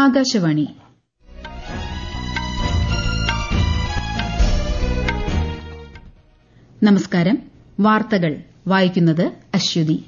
ആകാശവാണി നമസ്കാരം വാർത്തകൾ വായിക്കുന്നത് അശ്വതി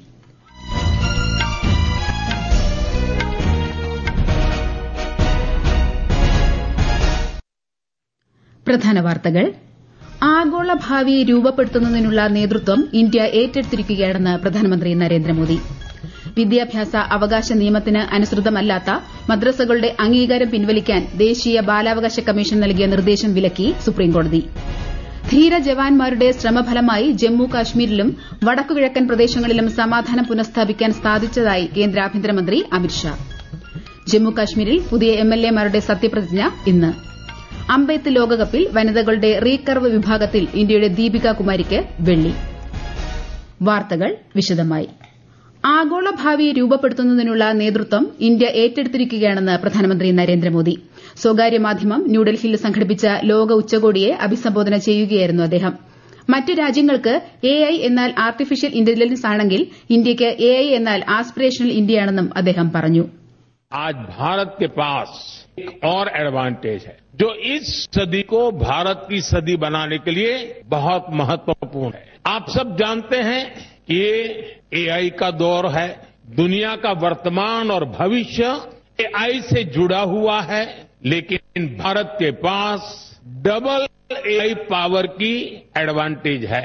പ്രധാന വാർത്തകൾ ആഗോള ഭാവിയെ രൂപപ്പെടുത്തുന്നതിനുള്ള നേതൃത്വം ഇന്ത്യ ഏറ്റെടുത്തിരിക്കുകയാണെന്ന് പ്രധാനമന്ത്രി നരേന്ദ്രമോദി വിദ്യാഭ്യാസ അവകാശ നിയമത്തിന് അനുസൃതമല്ലാത്ത മദ്രസകളുടെ അംഗീകാരം പിൻവലിക്കാൻ ദേശീയ ബാലാവകാശ കമ്മീഷൻ നൽകിയ നിർദ്ദേശം വിലക്കി സുപ്രീംകോടതി ധീര ജവാന്മാരുടെ ശ്രമഫലമായി ജമ്മു കാശ്മീരിലും വടക്കുകിഴക്കൻ പ്രദേശങ്ങളിലും സമാധാനം പുനഃസ്ഥാപിക്കാൻ സാധിച്ചതായി കേന്ദ്ര ആഭ്യന്തരമന്ത്രി അമിത്ഷാ ജമ്മു കാശ്മീരിൽ പുതിയ എംഎൽഎമാരുടെ സത്യപ്രതിജ്ഞ ഇന്ന് അമ്പെയ്ത്ത് ലോകകപ്പിൽ വനിതകളുടെ റീകർവ് വിഭാഗത്തിൽ ഇന്ത്യയുടെ ദീപിക കുമാരിക്ക് വെള്ളി വാർത്തകൾ വിശദമായി ആഗോള ഭാവിയെ രൂപപ്പെടുത്തുന്നതിനുള്ള നേതൃത്വം ഇന്ത്യ ഏറ്റെടുത്തിരിക്കുകയാണെന്ന് പ്രധാനമന്ത്രി നരേന്ദ്രമോദി സ്വകാര്യ മാധ്യമം ന്യൂഡൽഹിയിൽ സംഘടിപ്പിച്ച ലോക ഉച്ചകോടിയെ അഭിസംബോധന ചെയ്യുകയായിരുന്നു അദ്ദേഹം മറ്റ് രാജ്യങ്ങൾക്ക് എഐ എന്നാൽ ആർട്ടിഫിഷ്യൽ ഇന്റലിജൻസ് ആണെങ്കിൽ ഇന്ത്യയ്ക്ക് എഐ എന്നാൽ ആസ്പിറേഷണൽ ഇന്ത്യയാണെന്നും അദ്ദേഹം പറഞ്ഞു आज भारत के पास एक और एडवांटेज है जो इस सदी को भारत की सदी बनाने के लिए बहुत महत्वपूर्ण है आप सब जानते हैं कि ये एआई का दौर है दुनिया का वर्तमान और भविष्य एआई से जुड़ा हुआ है लेकिन भारत के पास डबल एआई पावर की एडवांटेज है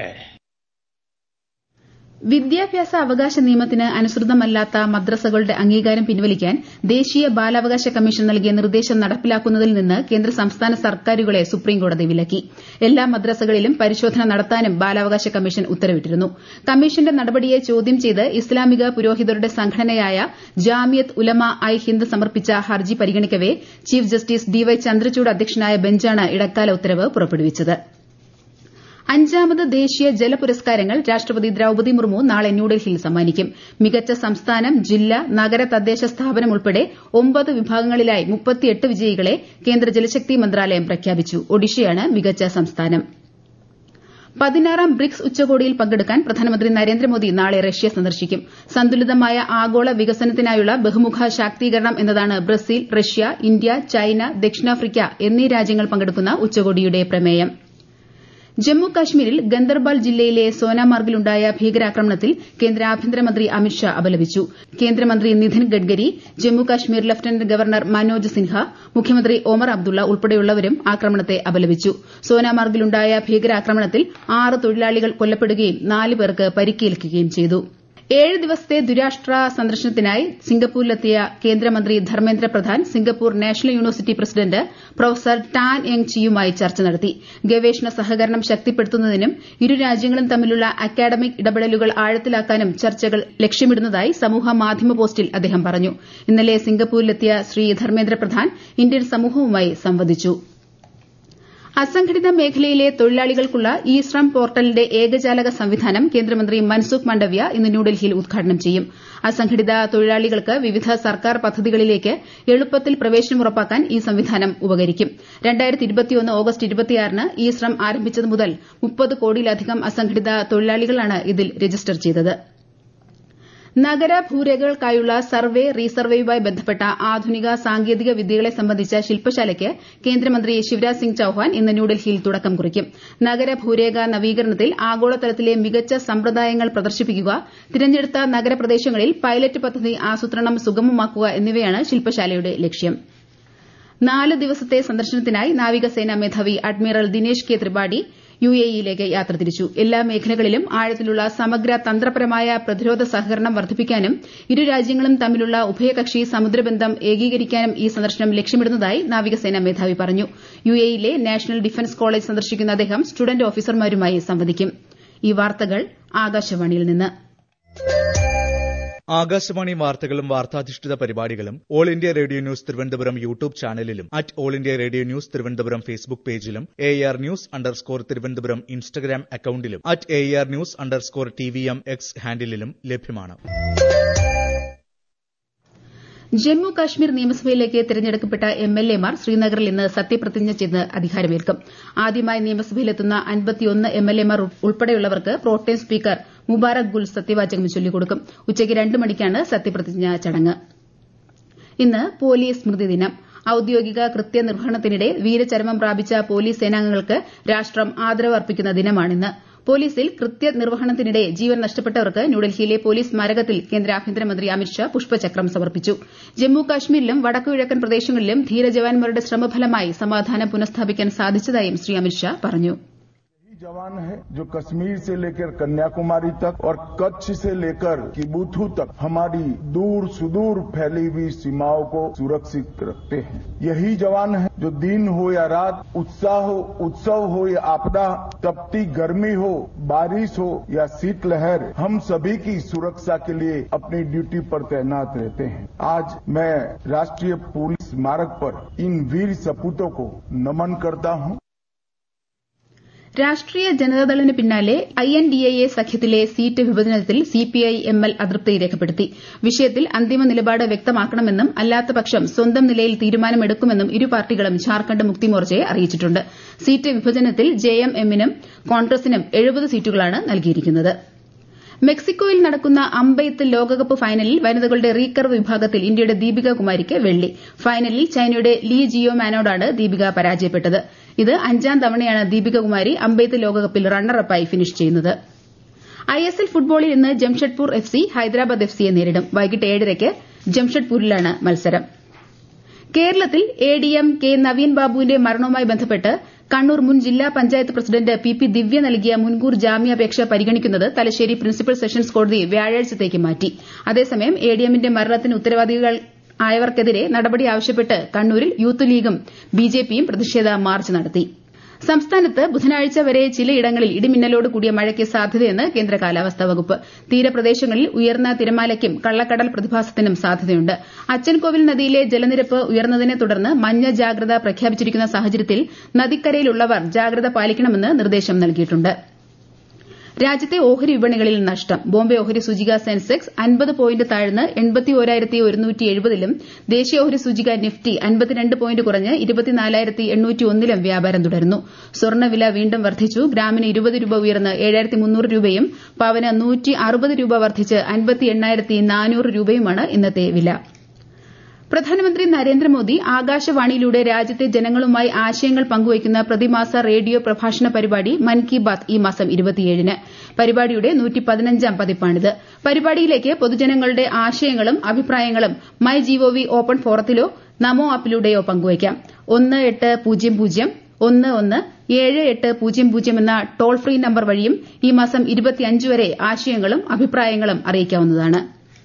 വിദ്യാഭ്യാസ അവകാശ നിയമത്തിന് അനുസൃതമല്ലാത്ത മദ്രസകളുടെ അംഗീകാരം പിൻവലിക്കാൻ ദേശീയ ബാലാവകാശ കമ്മീഷൻ നൽകിയ നിർദ്ദേശം നടപ്പിലാക്കുന്നതിൽ നിന്ന് കേന്ദ്ര സംസ്ഥാന സർക്കാരുകളെ സുപ്രീംകോടതി വിലക്കി എല്ലാ മദ്രസകളിലും പരിശോധന നടത്താനും ബാലാവകാശ കമ്മീഷൻ ഉത്തരവിട്ടിരുന്നു കമ്മീഷന്റെ നടപടിയെ ചോദ്യം ചെയ്ത് ഇസ്ലാമിക പുരോഹിതരുടെ സംഘടനയായ ജാമിയത്ത് ഉലമ ഐ ഹിന്ദ് സമർപ്പിച്ച ഹർജി പരിഗണിക്കവെ chief justice D Y Chandrachud അധ്യക്ഷനായ ബെഞ്ചാണ് ഇടക്കാല ഉത്തരവ് പുറപ്പെടുവിച്ചത് അഞ്ചാമത് ദേശീയ ജല പുരസ്കാരങ്ങൾ രാഷ്ട്രപതി ദ്രൌപതി മുർമു നാളെ ന്യൂഡൽഹിയിൽ സമ്മാനിക്കും മികച്ച സംസ്ഥാനം ജില്ല നഗര തദ്ദേശ സ്ഥാപനം ഉൾപ്പെടെ ഒമ്പത് വിഭാഗങ്ങളിലായി മുപ്പത്തിയെട്ട് വിജയികളെ കേന്ദ്ര ജലശക്തി മന്ത്രാലയം പ്രഖ്യാപിച്ചു ഒഡീഷയാണ് മികച്ച സംസ്ഥാനം പതിനാറാം ബ്രിക്സ് ഉച്ചകോടിയിൽ പങ്കെടുക്കാൻ പ്രധാനമന്ത്രി നരേന്ദ്രമോദി നാളെ റഷ്യ സന്ദർശിക്കും സന്തുലിതമായ ആഗോള വികസനത്തിനായുള്ള ബഹുമുഖ ശാക്തീകരണം എന്നതാണ് ബ്രസീൽ റഷ്യ ഇന്ത്യ ചൈന ദക്ഷിണാഫ്രിക്ക എന്നീ രാജ്യങ്ങൾ പങ്കെടുക്കുന്ന ഉച്ചകോടിയുടെ പ്രമേയം ജമ്മു കാശ്മീരിൽ ഗന്ദർബാൽ ജില്ലയിലെ സോനാമാർഗിലുണ്ടായ ഭീകരാക്രമണത്തിൽ കേന്ദ്ര ആഭ്യന്തരമന്ത്രി അമിത്ഷാ അപലപിച്ചു കേന്ദ്രമന്ത്രി നിതിൻ ഗഡ്കരി ജമ്മു കാശ്മീർ ലഫ്റ്റനന്റ് ഗവർണർ മനോജ് സിൻഹ മുഖ്യമന്ത്രി ഒമർ അബ്ദുള്ള ഉൾപ്പെടെയുള്ളവരും ആക്രമണത്തെ അപലപിച്ചു സോനാമാർഗിലുണ്ടായ ഭീകരാക്രമണത്തിൽ ആറ് തൊഴിലാളികൾ കൊല്ലപ്പെടുകയും നാല് പേർക്ക് പരിക്കേൽക്കുകയും ചെയ്തു ഏഴ് ദിവസത്തെ ദ്വിരാഷ്ട്ര സന്ദർശനത്തിനായി സിംഗപ്പൂരിലെത്തിയ കേന്ദ്രമന്ത്രി Dharmendra Pradhan Singapore national university president professor Tan Eng ചിയുമായി ചർച്ച നടത്തി ഗവേഷണ സഹകരണം ശക്തിപ്പെടുത്തുന്നതിനും ഇരു രാജ്യങ്ങളും തമ്മിലുള്ള അക്കാഡമിക് ഇടപെടലുകൾ ആഴത്തിലാക്കാനും ചർച്ചകൾ ലക്ഷ്യമിടുന്നതായി സമൂഹ മാധ്യമ പോസ്റ്റിൽ അദ്ദേഹം പറഞ്ഞു ഇന്നലെ സിംഗപ്പൂരിലെത്തിയ ശ്രീ ധർമ്മേന്ദ്ര പ്രധാൻ ഇന്ത്യൻ സമൂഹവുമായി സംവദിച്ചു അസംഘടിത മേഖലയിലെ തൊഴിലാളികൾക്കുള്ള ഇ ശ്രം പോർട്ടലിന്റെ ഏകജാലക സംവിധാനം കേന്ദ്രമന്ത്രി മൻസുഖ് മാണ്ഡവ്യ ഇന്ന് ന്യൂഡൽഹിയിൽ ഉദ്ഘാടനം ചെയ്യും അസംഘടിത തൊഴിലാളികൾക്ക് വിവിധ സർക്കാർ പദ്ധതികളിലേക്ക് എളുപ്പത്തിൽ പ്രവേശനം ഉറപ്പാക്കാൻ ഈ സംവിധാനം ഉപകരിക്കും ഓഗസ്റ്റ് ന് ഇ ശ്രം ആരംഭിച്ചത് മുതൽ മുപ്പത് കോടിയിലധികം അസംഘടിത തൊഴിലാളികളാണ് ഇതിൽ രജിസ്റ്റർ ചെയ്തത് നഗര ഭൂരേഖകൾക്കായുള്ള സർവേ റീസർവേയുമായി ബന്ധപ്പെട്ട ആധുനിക സാങ്കേതിക വിദ്യകളെ സംബന്ധിച്ച ശില്പശാലയ്ക്ക് കേന്ദ്രമന്ത്രി ശിവരാജ് സിംഗ് ചൌഹാൻ ഇന്ന് ന്യൂഡൽഹിയിൽ തുടക്കം കുറിക്കും നഗര ഭൂരേഖ നവീകരണത്തിൽ ആഗോളതലത്തിലെ മികച്ച സമ്പ്രദായങ്ങൾ പ്രദർശിപ്പിക്കുക തിരഞ്ഞെടുത്ത നഗരപ്രദേശങ്ങളിൽ പൈലറ്റ് പദ്ധതി ആസൂത്രണം സുഗമമാക്കുക എന്നിവയാണ് ശില്പശാലയുടെ ലക്ഷ്യം നാല് ദിവസത്തെ സന്ദർശനത്തിനായി നാവികസേനാ മേധാവി അഡ്മിറൽ ദിനേശ് കെ ത്രിപാഠി യുഎഇയിലേക്ക് യാത്ര തിരിച്ചു എല്ലാ മേഖലകളിലും ആഴത്തിലുള്ള സമഗ്ര തന്ത്രപരമായ പ്രതിരോധ സഹകരണം വർദ്ധിപ്പിക്കാനും ഇരു രാജ്യങ്ങളും തമ്മിലുള്ള ഉഭയകക്ഷി സമുദ്രബന്ധം ഏകീകരിക്കാനും ഈ സന്ദർശനം ലക്ഷ്യമിടുന്നതായി നാവികസേനാ മേധാവി പറഞ്ഞു യുഎഇയിലെ നാഷണൽ ഡിഫൻസ് കോളേജ് സന്ദർശിക്കുന്ന അദ്ദേഹം സ്റ്റുഡന്റ് ഓഫീസർമാരുമായി സംവദിക്കും ഈ വാർത്തകൾ ആകാശവാണിയിൽ നിന്ന് ആകാശവാണി വാർത്തകളും വാർത്താധിഷ്ഠിത പരിപാടികളും all India radio news Thiruvananthapuram YouTube ചാനലിലും at all India radio news Thiruvananthapuram Facebook പേജിലും A R news underscore Thiruvananthapuram Instagram അക്കൌണ്ടിലും at A R news underscore T V M X ഹാൻഡിലും ലഭ്യമാണ് ജമ്മു കാശ്മീർ നിയമസഭയിലേക്ക് തെരഞ്ഞെടുക്കപ്പെട്ട എംഎൽഎമാർ ശ്രീനഗറിൽ ഇന്ന് സത്യപ്രതിജ്ഞ ചെയ്ത് അധികാരമേൽക്കും ആദ്യമായി നിയമസഭയിലെത്തുന്ന അൻപത്തിയൊന്ന് എംഎൽഎമാർ ഉൾപ്പെടെയുള്ളവർക്ക് പ്രോട്ടേം സ്പീക്കർ മുബാറക് ഗുൽ സത്യവാചകം ചൊല്ലിക്കൊടുക്കും ഉച്ചയ്ക്ക് രണ്ട് മണിക്കാണ് സത്യപ്രതിജ്ഞാ ചടങ്ങ് ഇന്ന് പോലീസ് സ്മൃതി ദിനം ഔദ്യോഗിക കൃത്യനിർവഹണത്തിനിടെ വീരചരമം പ്രാപിച്ച പോലീസ് സേനാംഗങ്ങൾക്ക് രാഷ്ട്രം ആദരവ് അർപ്പിക്കുന്ന ദിനമാണിന്ന് പോലീസിൽ കൃത്യനിർവഹണത്തിനിടെ ജീവൻ നഷ്ടപ്പെട്ടവർക്ക് ന്യൂഡൽഹിയിലെ പോലീസ് സ്മാരകത്തിൽ കേന്ദ്ര ആഭ്യന്തരമന്ത്രി അമിത്ഷാ പുഷ്പചക്രം സമർപ്പിച്ചു ജമ്മു കാശ്മീരിലും വടക്കുകിഴക്കൻ പ്രദേശങ്ങളിലും ധീരജവാന്മാരുടെ ശ്രമഫലമായി സമാധാനം പുനഃസ്ഥാപിക്കാൻ സാധിച്ചതായും ശ്രീ അമിത്ഷാ പറഞ്ഞു जवान है जो कश्मीर से लेकर कन्याकुमारी तक और कच्छ से लेकर किबुथू तक हमारी दूर सुदूर फैली हुई सीमाओं को सुरक्षित रखते हैं यही जवान है जो दिन हो या रात उत्साह हो उत्सव हो या आपदा तपती गर्मी हो बारिश हो या शीतलहर हम सभी की सुरक्षा के लिए अपनी ड्यूटी पर तैनात रहते हैं आज मैं राष्ट्रीय पुलिस स्मारक पर इन वीर सपूतों को नमन करता हूं രാഷ്ട്രീയ ജനതാദളിന് പിന്നാലെ I N D A A സഖ്യത്തിലെ സീറ്റ് വിഭജനത്തിൽ സിപിഐ എം എൽ അതൃപ്തി രേഖപ്പെടുത്തി വിഷയത്തിൽ അന്തിമ നിലപാട് വ്യക്തമാക്കണമെന്നും അല്ലാത്തപക്ഷം സ്വന്തം നിലയിൽ തീരുമാനമെടുക്കുമെന്നും ഇരു പാർട്ടികളും ഝാർഖണ്ഡ് മുക്തി മോർച്ചയെ അറിയിച്ചിട്ടുണ്ട് സീറ്റ് വിഭജനത്തിൽ ജെഎം എമ്മിനും കോൺഗ്രസിനും എഴുപത് സീറ്റുകളാണ് നൽകിയിരിക്കുന്നത് മെക്സിക്കോയിൽ നടക്കുന്ന അമ്പെയ്ത്ത് ലോകകപ്പ് ഫൈനലിൽ വനിതകളുടെ റീകർവ് വിഭാഗത്തിൽ ഇന്ത്യയുടെ ദീപിക കുമാരിക്ക് വെള്ളി ഫൈനലിൽ ചൈനയുടെ ലീ ജിയോ മാനോടാണ് ദീപിക പരാജയപ്പെട്ടത് ഇത് അഞ്ചാം തവണയാണ് ദീപിക കുമാരി അമ്പെയ്ത്ത് ലോകകപ്പിൽ റണ്ണറപ്പായി ഫിനിഷ് ചെയ്യുന്നത് ഐഎസ്എൽ ഫുട്ബോളിൽ ഇന്ന് Jamshedpur F C Hyderabad F സിയെ നേരിടും വൈകിട്ട് ഏഴരയ്ക്ക് ജംഷഡ്പൂരിലാണ് മത്സരം കേരളത്തിൽ A D M K Naveen ബാബുവിന്റെ മരണവുമായി ബന്ധപ്പെട്ട് കണ്ണൂർ മുൻ ജില്ലാ panchayat president P P Divya നൽകിയ മുൻകൂർ ജാമ്യാപേക്ഷ പരിഗണിക്കുന്നത് തലശ്ശേരി പ്രിൻസിപ്പൽ സെഷൻസ് കോടതി വ്യാഴാഴ്ചത്തേക്ക് മാറ്റി അതേസമയം എ ഡി എമ്മിന്റെ മരണത്തിന് ഉത്തരവാദികൾ ആയവർക്കെതിരെ നടപടി ആവശ്യപ്പെട്ട് കണ്ണൂരിൽ യൂത്ത് ലീഗും ബിജെപിയും പ്രതിഷേധ മാർച്ച് നടത്തി സംസ്ഥാനത്ത് ബുധനാഴ്ച വരെ ചിലയിടങ്ങളിൽ ഇടിമിന്നലോട് കൂടിയ മഴയ്ക്ക് സാധ്യതയെന്ന് കേന്ദ്ര കാലാവസ്ഥാ വകുപ്പ് തീരപ്രദേശങ്ങളിൽ ഉയർന്ന തിരമാലയ്ക്കും കള്ളക്കടൽ പ്രതിഭാസത്തിനും സാധ്യതയുണ്ട് അച്ചൻകോവിൽ നദിയിലെ ജലനിരപ്പ് ഉയർന്നതിനെ തുടർന്ന് മഞ്ഞ ജാഗ്രത പ്രഖ്യാപിച്ചിരിക്കുന്ന സാഹചര്യത്തിൽ നദിക്കരയിലുള്ളവർ ജാഗ്രത പാലിക്കണമെന്ന് നിർദ്ദേശം നൽകിയിട്ടുണ്ട് രാജ്യത്തെ ഓഹരി വിപണികളിൽ നഷ്ടം ബോംബെ ഓഹരി സൂചിക സെൻസെക്സ് അൻപത് പോയിന്റ് താഴ്ന്ന് എൺപത്തിയോരായിരത്തി ഒരുന്നൂറ്റി എഴുപതിലും ദേശീയ ഓഹരി സൂചിക നിഫ്റ്റി അൻപത്തിരണ്ട് പോയിന്റ് കുറഞ്ഞ് ഇരുപത്തിനാലായിരത്തി എണ്ണൂറ്റി ഒന്നിലും വ്യാപാരം തുടരുന്നു സ്വർണ്ണവില വീണ്ടും വർദ്ധിച്ചു ഗ്രാമിന് ഇരുപത് രൂപ ഉയർന്ന് ഏഴായിരത്തി മുന്നൂറ് രൂപയും പവന് നൂറ്റി അറുപത് രൂപ വർദ്ധിച്ച് അൻപത്തി എണ്ണായിരത്തി നാനൂറ് രൂപയുമാണ് ഇന്നത്തെ വില പ്രധാനമന്ത്രി നരേന്ദ്രമോദി ആകാശവാണിയിലൂടെ രാജ്യത്തെ ജനങ്ങളുമായി ആശയങ്ങൾ പങ്കുവയ്ക്കുന്ന പ്രതിമാസ റേഡിയോ പ്രഭാഷണ പരിപാടി മൻ കി ബാത് ഈ മാസം ഇരുപത്തിയേഴിന് പരിപാടിയുടെ നൂറ്റിപ്പതിനഞ്ചാം പതിപ്പാണിത് പരിപാടിയിലേക്ക് പൊതുജനങ്ങളുടെ ആശയങ്ങളും അഭിപ്രായങ്ങളും മൈ ജിഒവി ഓപ്പൺ ഫോറത്തിലോ നമോ ആപ്പിലൂടെയോ പങ്കുവയ്ക്കാം ഒന്ന് എട്ട് പൂജ്യം പൂജ്യം ഒന്ന് ഒന്ന് ഏഴ് എട്ട് പൂജ്യം പൂജ്യം എന്ന ടോൾ ഫ്രീ നമ്പർ വഴിയും ഈ മാസം ഇരുപത്തിയഞ്ച് വരെ ആശയങ്ങളും അഭിപ്രായങ്ങളും അറിയിക്കാവുന്നതാണ്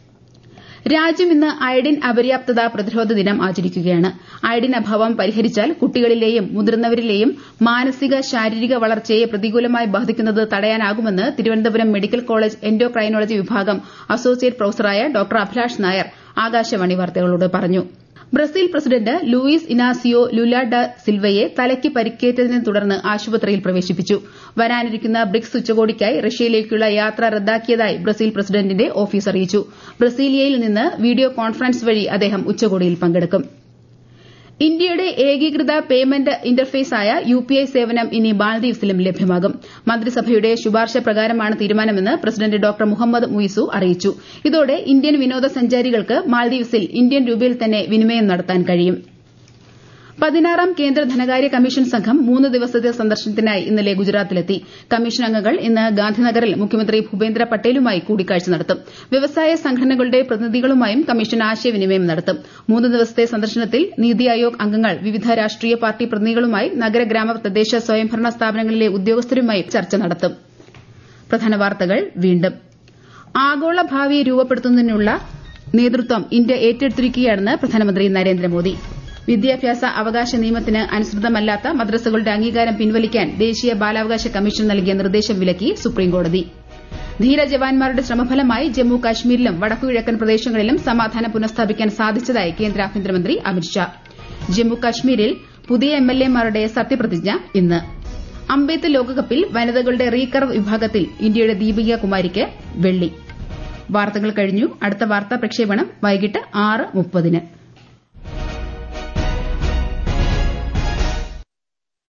രാജ്യം ഇന്ന് അയഡിൻ അപര്യാപ്തത പ്രതിരോധ ദിനം ആചരിക്കുകയാണ് അയഡിൻ അഭാവം പരിഹരിച്ചാൽ കുട്ടികളിലെയും മുതിർന്നവരിലെയും മാനസിക ശാരീരിക വളർച്ചയെ പ്രതികൂലമായി ബാധിക്കുന്നത് തടയാനാകുമെന്ന് തിരുവനന്തപുരം മെഡിക്കൽ കോളേജ് എൻഡോക്രൈനോളജി വിഭാഗം അസോസിയേറ്റ് പ്രൊഫസറായ ഡോക്ടർ അഭിലാഷ് നായർ ആകാശവാണി വാർത്തകളോട് പറഞ്ഞു Brazil president Luiz Inacio Lula da സിൽവയെ തലയ്ക്ക് പരിക്കേറ്റതിനെ തുടർന്ന് ആശുപത്രിയിൽ പ്രവേശിപ്പിച്ചു വരാനിരിക്കുന്ന ബ്രിക്സ് ഉച്ചകോടിക്കായി റഷ്യയിലേക്കുള്ള യാത്ര റദ്ദാക്കിയതായി ബ്രസീൽ പ്രസിഡന്റിന്റെ ഓഫീസ് അറിയിച്ചു ബ്രസീലിയയിൽ നിന്ന് വീഡിയോ കോൺഫറൻസ് വഴി അദ്ദേഹം ഉച്ചകോടിയിൽ പങ്കെടുക്കും ഇന്ത്യയുടെ ഏകീകൃത പേയ്മെന്റ് ഇന്റർഫേസായ യുപിഐ സേവനം ഇനി മാൽദീവ്സിലും ലഭ്യമാകും മന്ത്രിസഭയുടെ ശുപാർശ പ്രകാരമാണ് തീരുമാനമെന്ന് പ്രസിഡന്റ് ഡോക്ടർ മുഹമ്മദ് മുയിസു അറിയിച്ചു ഇതോടെ ഇന്ത്യൻ വിനോദസഞ്ചാരികൾക്ക് മാൽദീവ്സിൽ ഇന്ത്യൻ രൂപയിൽ തന്നെ വിനിമയം നടത്താൻ കഴിയും പതിനാറാം കേന്ദ്ര ധനകാര്യ കമ്മീഷൻ സംഘം മൂന്ന് ദിവസത്തെ സന്ദർശനത്തിനായി ഇന്നലെ ഗുജറാത്തിലെത്തി കമ്മീഷൻ അംഗങ്ങൾ ഇന്ന് ഗാന്ധിനഗറിൽ മുഖ്യമന്ത്രി ഭൂപേന്ദ്ര പട്ടേലുമായി കൂടിക്കാഴ്ച നടത്തും വ്യവസായ സംഘടനകളുടെ പ്രതിനിധികളുമായും കമ്മീഷൻ ആശയവിനിമയം നടത്തും മൂന്ന് ദിവസത്തെ സന്ദർശനത്തിൽ നീതി ആയോഗ് അംഗങ്ങൾ വിവിധ രാഷ്ട്രീയ പാർട്ടി പ്രതിനിധികളുമായി നഗര ഗ്രാമ തദ്ദേശ സ്വയംഭരണ സ്ഥാപനങ്ങളിലെ ഉദ്യോഗസ്ഥരുമായി ചർച്ച നടത്തും പ്രധാന വാർത്തകൾ വീണ്ടും ആഗോള ഭാവിയെ രൂപപ്പെടുത്തുന്നതിനുള്ള നേതൃത്വം ഇന്ത്യ ഏറ്റെടുത്തിരിക്കുകയാണെന്ന് പ്രധാനമന്ത്രി നരേന്ദ്രമോദി വിദ്യാഭ്യാസ അവകാശ നിയമത്തിന് അനുസൃതമല്ലാത്ത മദ്രസകളുടെ അംഗീകാരം പിൻവലിക്കാൻ ദേശീയ ബാലാവകാശ കമ്മീഷൻ നൽകിയ നിർദ്ദേശം വിലക്കി സുപ്രീംകോടതി ധീരജവാന്മാരുടെ ശ്രമഫലമായി ജമ്മു കാശ്മീരിലും വടക്കുകിഴക്കൻ പ്രദേശങ്ങളിലും സമാധാനം പുനഃസ്ഥാപിക്കാൻ സാധിച്ചതായി കേന്ദ്ര ആഭ്യന്തരമന്ത്രി അമിത്ഷാ ജമ്മു കാശ്മീരിൽ പുതിയ എംഎൽഎമാരുടെ സത്യപ്രതിജ്ഞ ഇന്ന് അമ്പെയ്ത്ത് ലോകകപ്പിൽ വനിതകളുടെ റീകർവ് വിഭാഗത്തിൽ ഇന്ത്യയുടെ ദീപിക കുമാരിക്ക് വെള്ളി വാർത്തകൾ കഴിഞ്ഞു അടുത്ത വാർത്താ പ്രക്ഷേപണം വൈകിട്ട് ആറ് മുപ്പതിന്